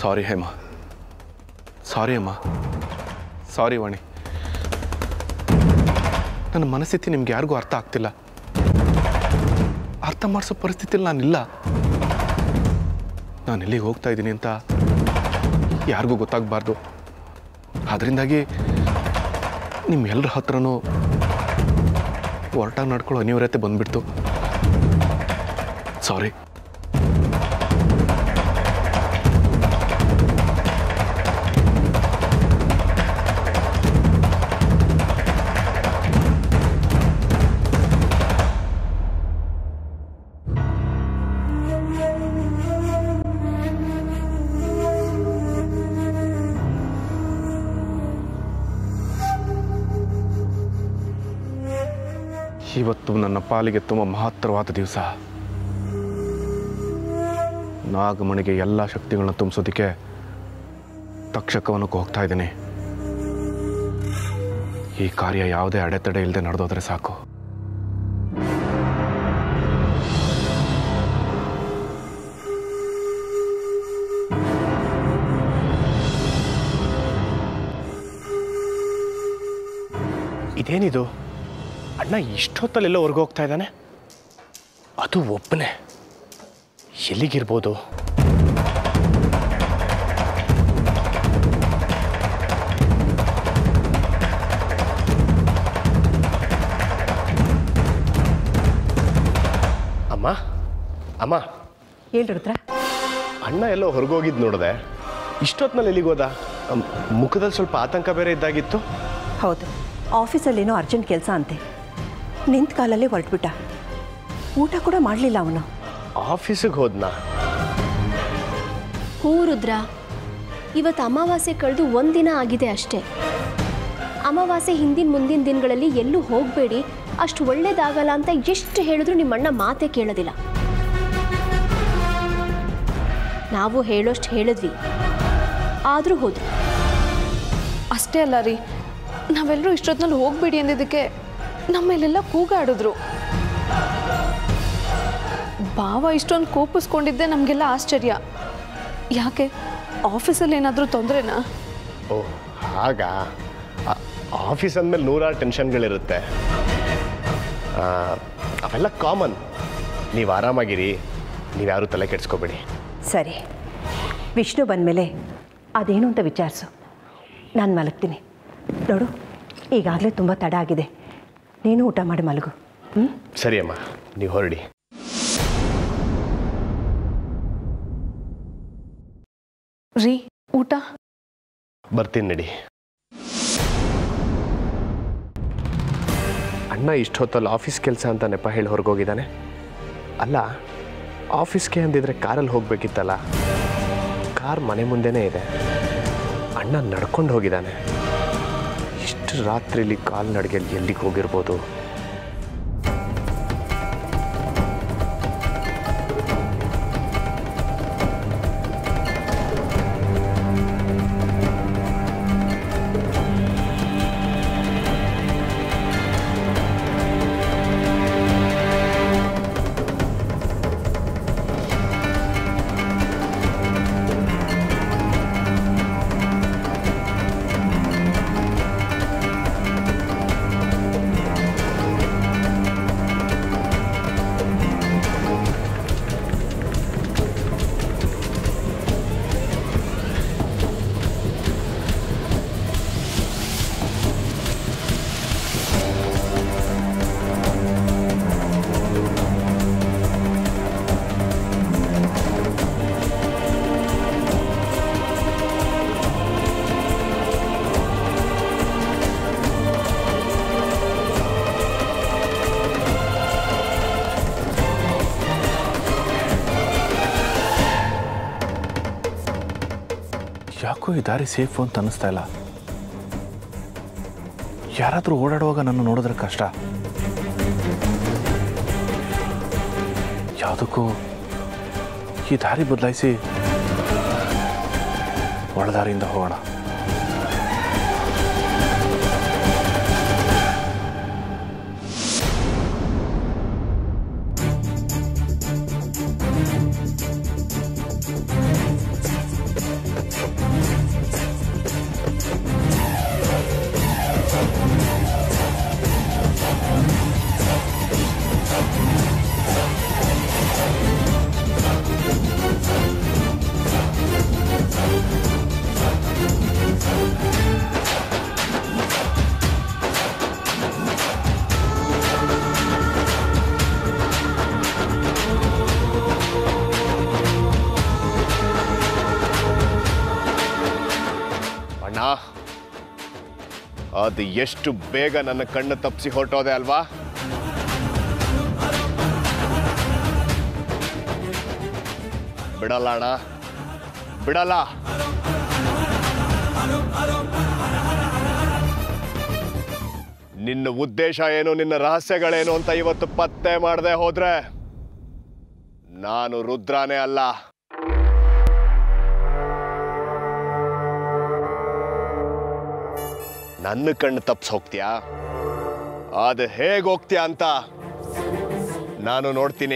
ಸಾರಿ ಹೇಮ ಸಾರಿ ಅಮ್ಮ ಸಾರಿ ವಾಣಿ ನನ್ನ ಮನಸ್ಥಿತಿ ನಿಮ್ಗೆ ಯಾರಿಗೂ ಅರ್ಥ ಆಗ್ತಿಲ್ಲ ಅರ್ಥ ಮಾಡಿಸೋ ಪರಿಸ್ಥಿತಿಲಿ ನಾನಿಲ್ಲ ನಾನು ಎಲ್ಲಿಗೆ ಹೋಗ್ತಾ ಇದ್ದೀನಿ ಅಂತ ಯಾರಿಗೂ ಗೊತ್ತಾಗಬಾರ್ದು ಅದರಿಂದಾಗಿ ನಿಮ್ಮೆಲ್ಲರ ಹತ್ರನೂ ಹೊರಟಾಗಿ ನಡ್ಕೊಳ್ಳೋ ಅನಿವಾರ್ಯತೆ ಬಂದ್ಬಿಡ್ತು ಸಾರಿ ಇವತ್ತು ನನ್ನ ಪಾಲಿಗೆ ತುಂಬ ಮಹತ್ತರವಾದ ದಿವಸ ನಾಗಮಣಿಗೆ ಎಲ್ಲ ಶಕ್ತಿಗಳನ್ನ ತುಂಬಿಸೋದಕ್ಕೆ ತಕ್ಷಕವನಕ್ಕೆ ಹೋಗ್ತಾ ಇದ್ದೀನಿ ಈ ಕಾರ್ಯ ಯಾವುದೇ ಅಡೆತಡೆ ಇಲ್ಲದೆ ನಡೆದೋದ್ರೆ ಸಾಕು ಇದೇನಿದು ಅಣ್ಣ ಇಷ್ಟೊತ್ತಲ್ಲೆಲ್ಲ ಹೊರ್ಗೆ ಹೋಗ್ತಾ ಇದ್ದಾನೆ ಅದು ಒಬ್ಬನೇ ಎಲ್ಲಿಗಿರ್ಬೋದು ಅಮ್ಮ ಅಮ್ಮ ಹೇಳಿ ರುದ್ರ ಅಣ್ಣ ಎಲ್ಲೋ ಹೊರಗೋಗಿದ್ದು ನೋಡಿದೆ ಇಷ್ಟೊತ್ತಿನಲ್ಲಿ ಎಲ್ಲಿಗೋದ ಅಮ್, ಮುಖದಲ್ಲಿ ಸ್ವಲ್ಪ ಆತಂಕ ಬೇರೆ ಇದ್ದಾಗಿತ್ತು ಹೌದು ಆಫೀಸಲ್ಲೇನೋ ಅರ್ಜೆಂಟ್ ಕೆಲಸ ಅಂತೆ ನಿಂತ ಕಾಲಲ್ಲೇ ಹೊರಟ್ಬಿಟ್ಟ ಊಟ ಕೂಡ ಮಾಡಲಿಲ್ಲ ಅವನು ಆಫೀಸಿಗೆ ಹೋದ್ನಾ ಹೂ ರುದ್ರ ಇವತ್ತು ಅಮಾವಾಸ್ಯೆ ಕಳೆದು ಒಂದಿನ ಆಗಿದೆ ಅಷ್ಟೇ ಅಮಾವಾಸ್ಯೆ ಹಿಂದಿನ ಮುಂದಿನ ದಿನಗಳಲ್ಲಿ ಎಲ್ಲೂ ಹೋಗಬೇಡಿ ಅಷ್ಟು ಒಳ್ಳೇದಾಗಲ್ಲ ಅಂತ ಎಷ್ಟು ಹೇಳಿದ್ರು ನಿಮ್ಮಣ್ಣ ಮಾತೇ ಕೇಳೋದಿಲ್ಲ ನಾವು ಹೇಳೋಷ್ಟು ಹೇಳಿದ್ವಿ ಆದರೂ ಹೋದ್ರು ಅಷ್ಟೇ ಅಲ್ಲ ರೀ ನಾವೆಲ್ಲರೂ ಇಷ್ಟೊತ್ತಿನಲ್ಲಿ ಹೋಗ್ಬೇಡಿ ಅಂದಿದ್ದಕ್ಕೆ ನಮ್ಮೇಲೆಲ್ಲ ಕೂಗಾಡಿದ್ರು ಭಾವ ಇಷ್ಟೊಂದು ಕೋಪಿಸ್ಕೊಂಡಿದ್ದೆ ನಮಗೆಲ್ಲ ಆಶ್ಚರ್ಯ ಯಾಕೆ ಆಫೀಸಲ್ಲಿ ಏನಾದರೂ ತೊಂದರೆನಾ ಓ ಹಾಗಾ ಆ- ಆಫೀಸ್ ಅಂದಮೇಲೆ ನೂರಾರು ಟೆನ್ಷನ್ಗಳಿರುತ್ತೆ ಆ, ಅವೆಲ್ಲ ಕಾಮನ್ ನೀವು ಆರಾಮಾಗಿರಿ ನೀವು ಯಾರೂ ತಲೆ ಕೆಡಿಸ್ಕೋಬೇಡಿ ಸರಿ ವಿಷ್ಣು ಬಂದಮೇಲೆ ಅದೇನು ಅಂತ ವಿಚಾರಿಸು ನಾನು ಮಲಗ್ತೀನಿ ನೋಡು ಈಗಾಗಲೇ ತುಂಬ ತಡ ಆಗಿದೆ ನೀನು ಊಟ ಮಾಡಿ ಮಲಗು ಹ್ಞೂ ಸರಿ ಅಮ್ಮ ನೀವು ಹೊರಡಿ ರೀ ಊಟ ಬರ್ತೀನಿ ನಡಿ ಅಣ್ಣ ಇಷ್ಟೊತ್ತಲ್ಲಿ ಆಫೀಸ್ ಕೆಲಸ ಅಂತ ನೆಪ ಹೇಳಿ ಹೊರಗೋಗಿದ್ದಾನೆ ಅಲ್ಲ ಆಫೀಸ್ಗೆ ಅಂದಿದ್ರೆ ಕಾರಲ್ಲಿ ಹೋಗ್ಬೇಕಿತ್ತಲ್ಲ ಕಾರ್ ಮನೆ ಮುಂದೆನೇ ಇದೆ ಅಣ್ಣ ನಡ್ಕೊಂಡು ಹೋಗಿದ್ದಾನೆ ಇಷ್ಟು ರಾತ್ರಿಲಿ ಕಾಲ್ನಡಿಗೆಯಲ್ಲಿ ಎಲ್ಲಿಗೆ ಹೋಗಿರ್ಬೋದು ಯಾಕೋ ಈ ದಾರಿ ಸೇಫು ಅಂತ ಅನ್ನಿಸ್ತಾ ಇಲ್ಲ ಯಾರಾದರೂ ಓಡಾಡುವಾಗ ನನ್ನ ನೋಡಿದ್ರೆ ಕಷ್ಟ ಯಾವುದಕ್ಕೂ ಈ ದಾರಿ ಬದಲಾಯಿಸಿ ಒಳದಾರಿಯಿಂದ ಹೋಗೋಣ ಅದು ಎಷ್ಟು ಬೇಗ ನನ್ನ ಕಣ್ಣು ತಪ್ಪಿಸಿ ಹೊರಟೋದೆ ಅಲ್ವಾ ಬಿಡಲ್ಲ ಅಣ್ಣ ಬಿಡಲ್ಲ ನಿನ್ನ ಉದ್ದೇಶ ಏನು ನಿನ್ನ ರಹಸ್ಯಗಳೇನು ಅಂತ ಇವತ್ತು ಪತ್ತೆ ಮಾಡದೆ ಹೋದ್ರೆ ನಾನು ರುದ್ರಾನೇ ಅಲ್ಲ ನನ್ನ ಕಣ್ಣು ತಪ್ಸ್ ಹೋಗ್ತೀಯಾ ಅದು ಹೇಗೆ ಹೋಗ್ತೀಯಾ ಅಂತ ನಾನು ನೋಡ್ತೀನಿ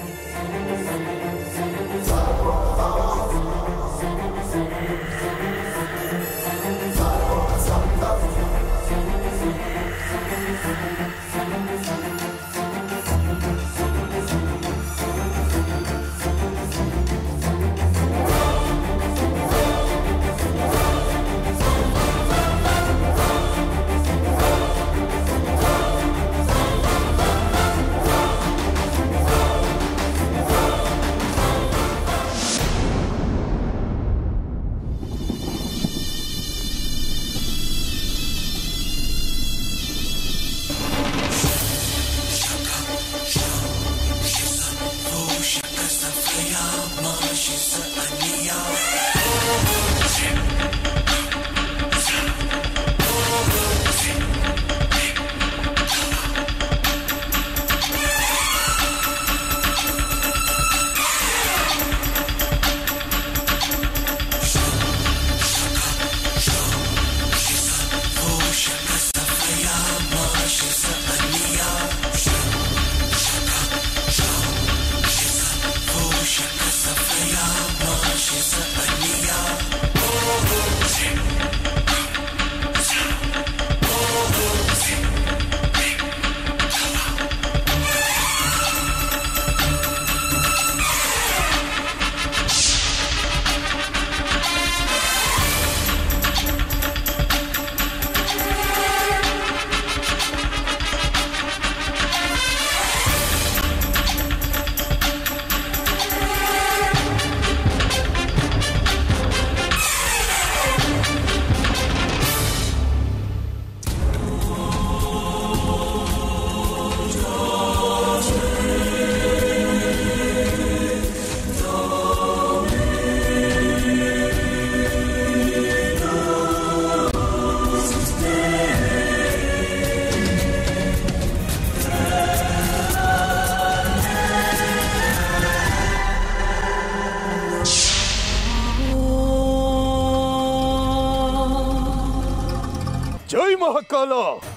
ಜೈ ಮಹಾಕಾಲ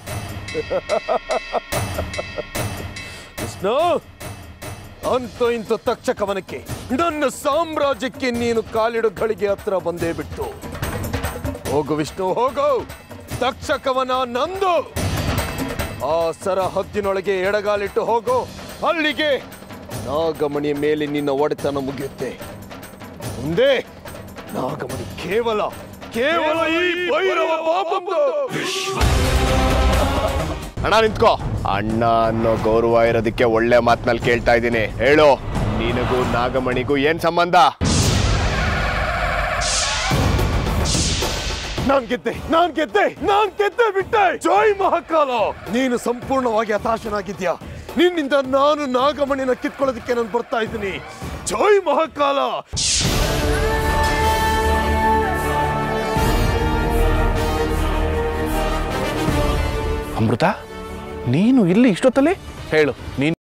ಕೃಷ್ಣ ಅಂತ ಇಂಥ ತಕ್ಷಕವನಕ್ಕೆ ನನ್ನ ಸಾಮ್ರಾಜ್ಯಕ್ಕೆ ನೀನು ಕಾಲಿಡು ಗಳಿಗೆ ಹತ್ರ ಬಂದೇ ಬಿಟ್ಟು ಹೋಗು ವಿಷ್ಣು ಹೋಗು ತಕ್ಷಕವನ ನಂದು ಆ ಸರಹದ್ದಿನೊಳಗೆ ಎಡಗಾಲಿಟ್ಟು ಹೋಗು ಅಲ್ಲಿಗೆ ನಾಗಮಣಿಯ ಮೇಲೆ ನಿನ್ನ ಒಡೆತನ ಮುಗಿಯುತ್ತೆ ಮುಂದೆ ನಾಗಮಣಿ ಕೇವಲ ಕೇವಲ ಈ ಭೈರವ ಪಾಪಂದು ಅಣ್ಣ ನಿಂತ್ಕೋ ಅಣ್ಣ ಅನ್ನೋ ಗೌರವ ಇರೋದಕ್ಕೆ ಒಳ್ಳೆ ಮಾತ್ನಲ್ಲಿ ಕೇಳ್ತಾ ಇದ್ದೀನಿ ಹೇಳು ನಿನಗೂ ನಾಗಮಣಿಗೂ ಏನ್ ಸಂಬಂಧ ನಾನ್ ಗೆದ್ದೆ ನಾನ್ ಗೆದ್ದೆ ನಾನ್ ಗೆದ್ದೆ ಬಿಟ್ಟೆ ಜೈ ಮಹಾಕಾಲ ನೀನು ಸಂಪೂರ್ಣವಾಗಿ ಹತಾಶನಾಗಿದ್ಯಾ ನಿನ್ನಿಂದ ನಾನು ನಾಗಮಣಿನ ಕಿತ್ಕೊಳ್ಳೋದಕ್ಕೆ ನಾನು ಬರ್ತಾ ಇದ್ದೀನಿ ಜೈ ಮಹಾಕಾಲ ಅಮೃತ ನೀನು ಇಲ್ಲಿ ಇಷ್ಟೊತ್ತಲ್ಲಿ ಹೇಳು ನೀನು